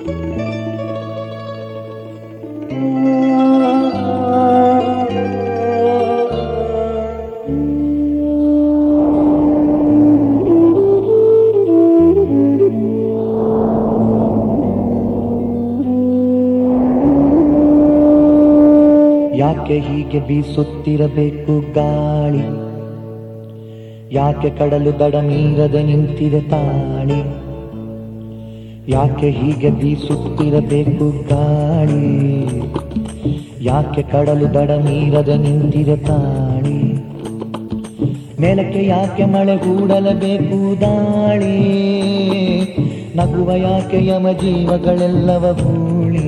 ಯಾಕೆ ಹೀಗೆ ಬೀಸುತ್ತಿರಬೇಕು ಗಾಳಿ ಯಾಕೆ ಕಡಲು ದಡ ಮೀರದೆ ನಿಂತಿದೆ ತಾಳಿ ಯಾಕೆ ಹೀಗೆ ಬೀಸುತ್ತಿರಬೇಕು ಗಾಳಿ ಯಾಕೆ ಕಡಲು ದಡ ಮೀರದೆ ನಿಂತಿದೆ ತಾಳಿ ಮೇಲಕ್ಕೆ ಯಾಕೆ ಮಳೆ ಹೂಡಲಬೇಕು ದಾಳಿ ನಗುವ ಯಾಕೆ ಯಮ ಜೀವಗಳೆಲ್ಲವ ಹೂಳಿ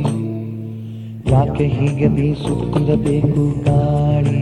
ಯಾಕೆ ಹೀಗೆ ಬೀಸುತ್ತಿರಬೇಕು ಗಾಳಿ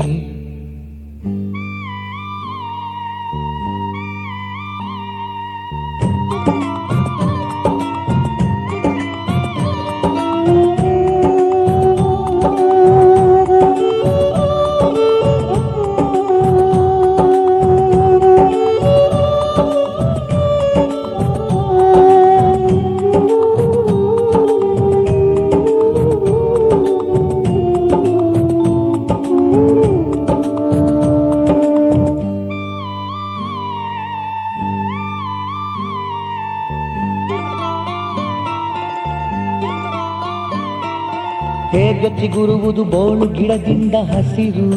ಹೇಗೆ ಚಿಗುರುವುದು ಬೋಳು ಗಿಡದಿಂದ ಹಸಿರು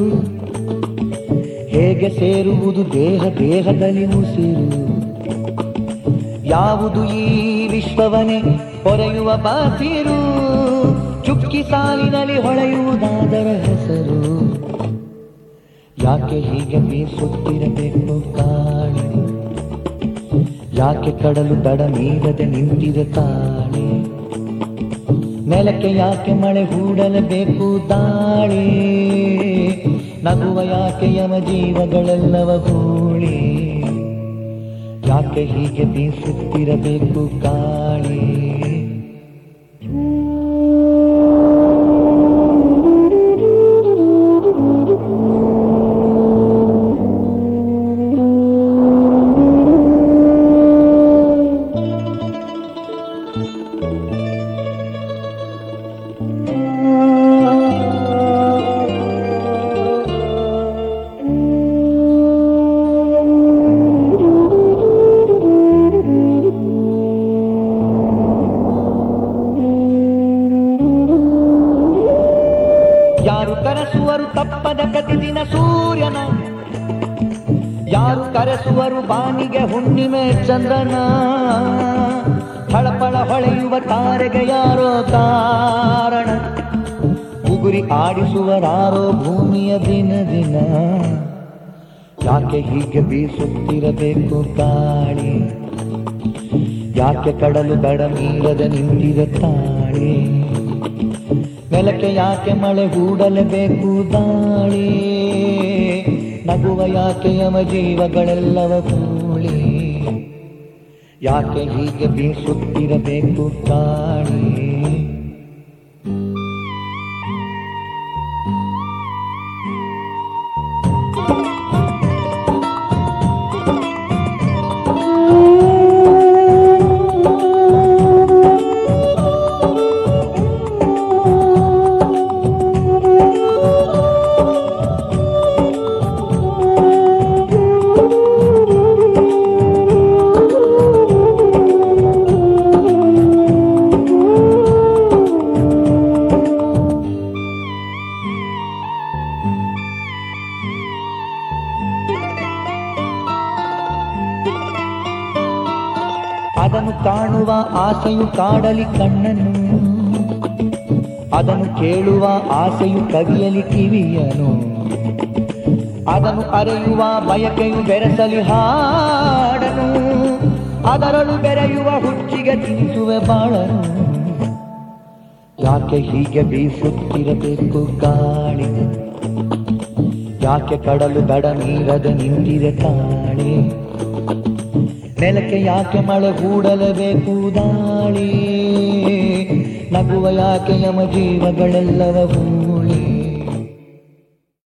ಹೇಗೆ ಸೇರುವುದು ದೇಹ ದೇಹದಲ್ಲಿ ಉಸಿರು ಯಾವುದು ಈ ವಿಶ್ವವನೇ ಹೊರೆಯುವ ಬಾತಿರು ಚುಕ್ಕಿ ಸಾಲಿನಲ್ಲಿ ಹೊಳೆಯುವುದಾದರ ಹೆಸರು ಯಾಕೆ ಹೀಗೆ ಬೀಸುತ್ತಿರಬೇಕು ಕಾಳಿ ಯಾಕೆ ಕಡಲು ದಡ ಮೀರದೆ ನಿಂತಿದೆ ತಾಳಿ ನೆಲಕ್ಕೆ ಯಾಕೆ ಮಳೆ ಹೂಡಲೇಬೇಕು ದಾಳಿ ನಗುವ ಯಾಕೆ ಯಮ ಜೀವಗಳೆಲ್ಲವ ಗೂಳಿ ಯಾಕೆ ಹೀಗೆ ಬೀಸುತ್ತಿರಬೇಕು ಗಾಳಿ ಯಾರು ಕರೆಸುವರು ತಪ್ಪದ ಪ್ರತಿದಿನ ಸೂರ್ಯನ ಯಾರು ಕರೆಸುವರು ಬಾನಿಗೆ ಹುಣ್ಣಿಮೆ ಚಂದ್ರನ ಫಳಫಳ ಹೊಳೆಯುವ ತಾರೆಗೆ ಯಾರೋ ಕಾರಣ ಉಗುರಿ ಆಡಿಸುವರಾರೋ ಭೂಮಿಯ ದಿನ ದಿನ ಯಾಕೆ ಹೀಗೆ ಬೀಸುತ್ತಿರಬೇಕು ಗಾಳಿ ಯಾಕೆ ಕಡಲು ದಡ ಮೀರದ ನಿಂತಿದೆ ತಾಳಿ ನೆಲಕ್ಕೆ ಯಾಕೆ ಮಳೆ ಹೂಡಲೇಬೇಕು ದಾಳಿ ನಗುವ ಯಾಕೆ ಯಮ ಜೀವಗಳೆಲ್ಲವ ಕೂಳಿ ಯಾಕೆ ಹೀಗೆ ಬೀಸುತ್ತಿರಬೇಕು ಗಾಳಿ ಅದನ್ನು ಕಾಣುವ ಆಸೆಯು ಕಾಡಲಿ ಕಣ್ಣನು ಅದನ್ನು ಕೇಳುವ ಆಸೆಯು ಕವಿಯಲಿ ಕಿವಿಯನು ಅದನ್ನು ಅರೆಯುವ ಬಯಕೆಯು ಬೆರೆಸಲಿ ಹಾಡನು ಅದರಳು ಬೆರೆಯುವ ಹುಚ್ಚಿಗೆ ತಿನಿಸುವೆ ಬಾಳನು ಯಾಕೆ ಹೀಗೆ ಬೀಸುತ್ತಿರಬೇಕು ಗಾಳಿ ಯಾಕೆ ಕಡಲು ದಡ ಮೀರದ ನಿಂತಿದೆ ತಾಳಿ ನೆಲಕ್ಕೆ ಯಾಕೆ ಮಳೆ ಹೂಡಲೇಬೇಕು ದಾಳಿ ನಗುವ ಯಾಕೆ ಯಮ ಜೀವಗಳೆಲ್ಲವ ಹೂಳಿ